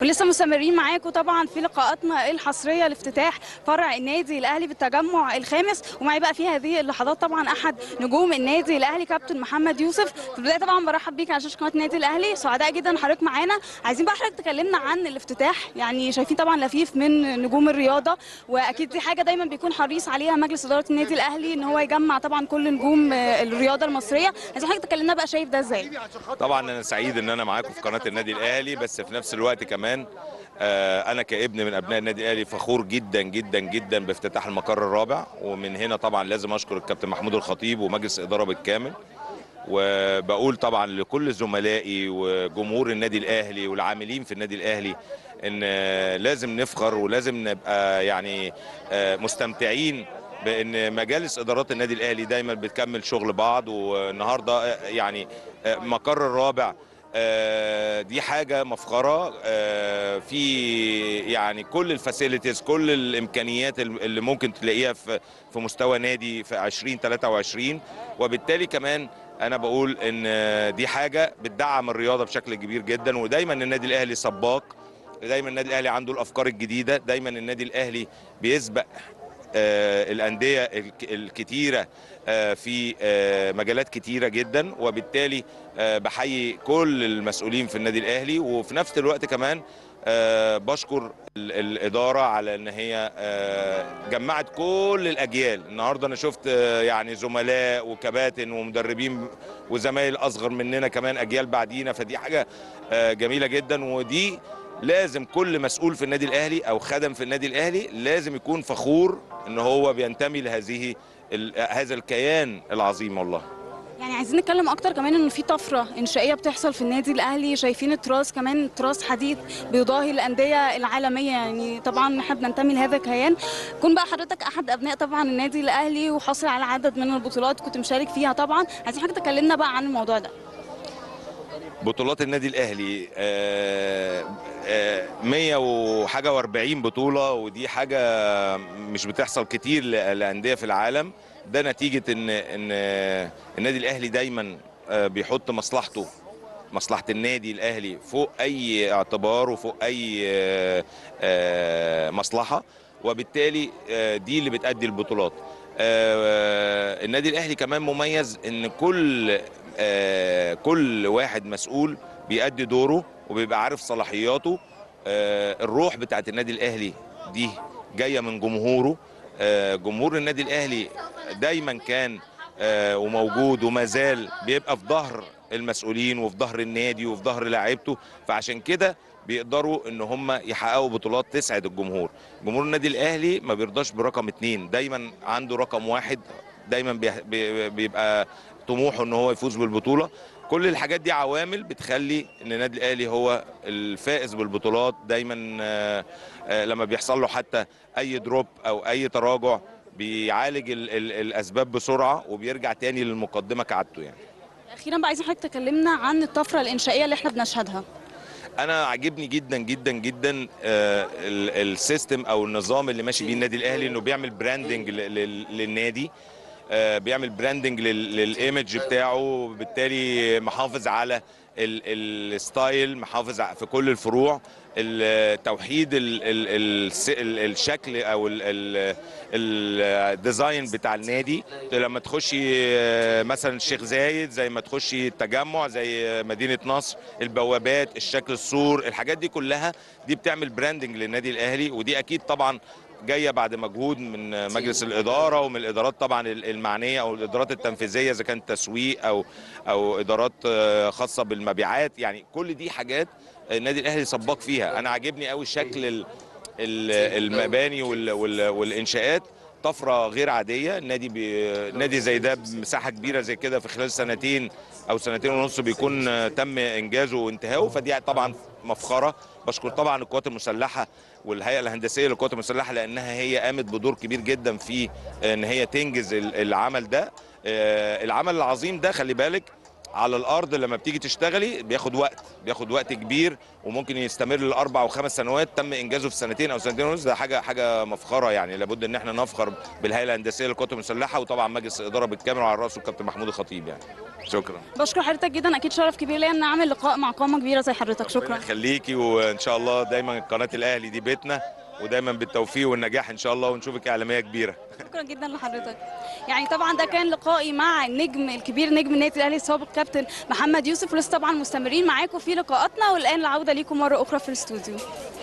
ولسه مستمرين معاكم طبعا في لقاءاتنا الحصريه لافتتاح فرع النادي الاهلي بالتجمع الخامس ومعي بقى في هذه اللحظات طبعا احد نجوم النادي الاهلي كابتن محمد يوسف في البدايه طبعا برحب بيك على شاشه قناه النادي الاهلي سعداء جدا حضرتك معانا عايزين بقى حضرتك تكلمنا عن الافتتاح يعني شايفين طبعا لفيف من نجوم الرياضه واكيد دي حاجه دايما بيكون حريص عليها مجلس اداره النادي الاهلي ان هو يجمع طبعا كل نجوم الرياضه المصريه عايزين حضرتك تكلمنا بقى شايف ده ازاي طبعا انا سعيد ان انا معاكم في قناه النادي الاهلي بس في نفس الوقت كمان آه، انا كابن من ابناء النادي الاهلي فخور جدا جدا جدا بافتتاح المقر الرابع ومن هنا طبعا لازم اشكر الكابتن محمود الخطيب ومجلس الاداره بالكامل وبقول طبعا لكل زملائي وجمهور النادي الاهلي والعاملين في النادي الاهلي ان آه، لازم نفخر ولازم نبقى يعني آه، مستمتعين بان مجالس ادارات النادي الاهلي دايما بتكمل شغل بعض والنهارده آه، يعني آه، مقر الرابع آه، دي حاجه مفخره آه، في يعني كل الفاسيلتيز كل الامكانيات اللي ممكن تلاقيها في في مستوى نادي في 2023 وبالتالي كمان انا بقول ان آه، دي حاجه بتدعم الرياضه بشكل كبير جدا ودايما النادي الاهلي سباق دايما النادي الاهلي عنده الافكار الجديده دايما النادي الاهلي بيسبق آه، الانديه الك- الكتيره آه، في آه، مجالات كتيره جدا وبالتالي آه، بحيي كل المسؤولين في النادي الاهلي وفي نفس الوقت كمان آه، بشكر ال- الاداره على ان هي آه، جمعت كل الاجيال النهارده انا شفت آه، يعني زملاء وكباتن ومدربين وزمايل اصغر مننا كمان اجيال بعدينا فدي حاجه آه، جميله جدا ودي لازم كل مسؤول في النادي الاهلي او خدم في النادي الاهلي لازم يكون فخور ان هو بينتمي لهذه ال- هذا الكيان العظيم والله يعني عايزين نتكلم اكتر كمان انه في طفره انشائيه بتحصل في النادي الاهلي شايفين التراث كمان تراث حديث بيضاهي الانديه العالميه يعني طبعا احنا بننتمي لهذا الكيان كون بقى حضرتك احد ابناء طبعا النادي الاهلي وحاصل على عدد من البطولات كنت مشارك فيها طبعا عايزين حضرتك تكلمنا بقى عن الموضوع ده بطولات النادي الاهلي آه، آه، 100 وحاجه و40 بطوله ودي حاجه مش بتحصل كتير ل- لانديه في العالم ده نتيجه ان ان النادي الاهلي دايما آه، بيحط مصلحته مصلحه النادي الاهلي فوق اي اعتبار وفوق اي آه، آه، مصلحه وبالتالي آه، دي اللي بتأدي البطولات آه، النادي الاهلي كمان مميز ان كل آه، كل واحد مسؤول بيأدي دوره وبيبقى عارف صلاحياته آه، الروح بتاعت النادي الاهلي دي جايه من جمهوره آه، جمهور النادي الاهلي دايما كان آه، وموجود وما زال بيبقى في ظهر المسؤولين وفي ظهر النادي وفي ظهر لاعيبته فعشان كده بيقدروا ان هم يحققوا بطولات تسعد الجمهور جمهور النادي الاهلي ما بيرضاش برقم اتنين دايما عنده رقم واحد دايما بي- بي- بيبقى طموحه ان هو يفوز بالبطوله كل الحاجات دي عوامل بتخلي ان النادي الاهلي هو الفائز بالبطولات دايما آه، آه، لما بيحصل له حتى اي دروب او اي تراجع بيعالج ال ال الاسباب بسرعه وبيرجع تاني للمقدمه كعادته يعني اخيرا بقى عايزين حضرتك تكلمنا عن الطفره الانشائيه اللي احنا بنشهدها انا عاجبني جدا جدا جدا آه، ال- السيستم او النظام اللي ماشي بيه النادي الاهلي انه بيعمل براندنج ل- لل- للنادي آه، بيعمل براندنج لل- للايمج بتاعه وبالتالي محافظ على ال- الستايل محافظ ع- في كل الفروع ال- توحيد ال- ال- الس- ال- الشكل او ال- ال- الديزاين بتاع النادي لما تخشي آه، مثلا الشيخ زايد زي ما تخشي التجمع زي آه، مدينه نصر البوابات الشكل السور الحاجات دي كلها دي بتعمل براندنج للنادي الاهلي ودي اكيد طبعا جايه بعد مجهود من مجلس الاداره ومن الادارات طبعا المعنيه او الادارات التنفيذيه اذا كانت تسويق او او ادارات آه، خاصه بالمبيعات يعني كل دي حاجات النادي الاهلي سباق فيها انا عاجبني قوي شكل ال- ال- المباني وال- وال- والانشاءات طفره غير عاديه النادي بي... نادي زي ده بمساحه كبيره زي كده في خلال سنتين او سنتين ونص بيكون آه، تم انجازه وانتهائه فدي طبعا مفخره بشكر طبعا القوات المسلحه والهيئه الهندسيه للقوات المسلحه لانها هي قامت بدور كبير جدا في ان هي تنجز ال- العمل ده آه، العمل العظيم ده خلي بالك على الارض لما بتيجي تشتغلي بياخد وقت بياخد وقت كبير وممكن يستمر لاربع او خمس سنوات تم انجازه في سنتين او سنتين ونص ده حاجه حاجه مفخره يعني لابد ان احنا نفخر بالهيئه الهندسيه للقوات المسلحه وطبعا مجلس الاداره بالكامل وعلى راسه الكابتن محمود الخطيب يعني شكرا بشكر حضرتك جدا اكيد شرف كبير ليا ان اعمل لقاء مع قامه كبيره زي حضرتك ربنا شكرا يخليكي وان شاء الله دايما قناه الاهلي دي بيتنا ودايما بالتوفيق والنجاح ان شاء الله ونشوفك اعلاميه كبيره شكرا جدا لحضرتك يعني طبعا ده كان لقائي مع النجم الكبير نجم النادي الاهلي السابق كابتن محمد يوسف ولسه طبعا مستمرين معاكم في لقاءاتنا والان العوده ليكم مره اخرى في الاستوديو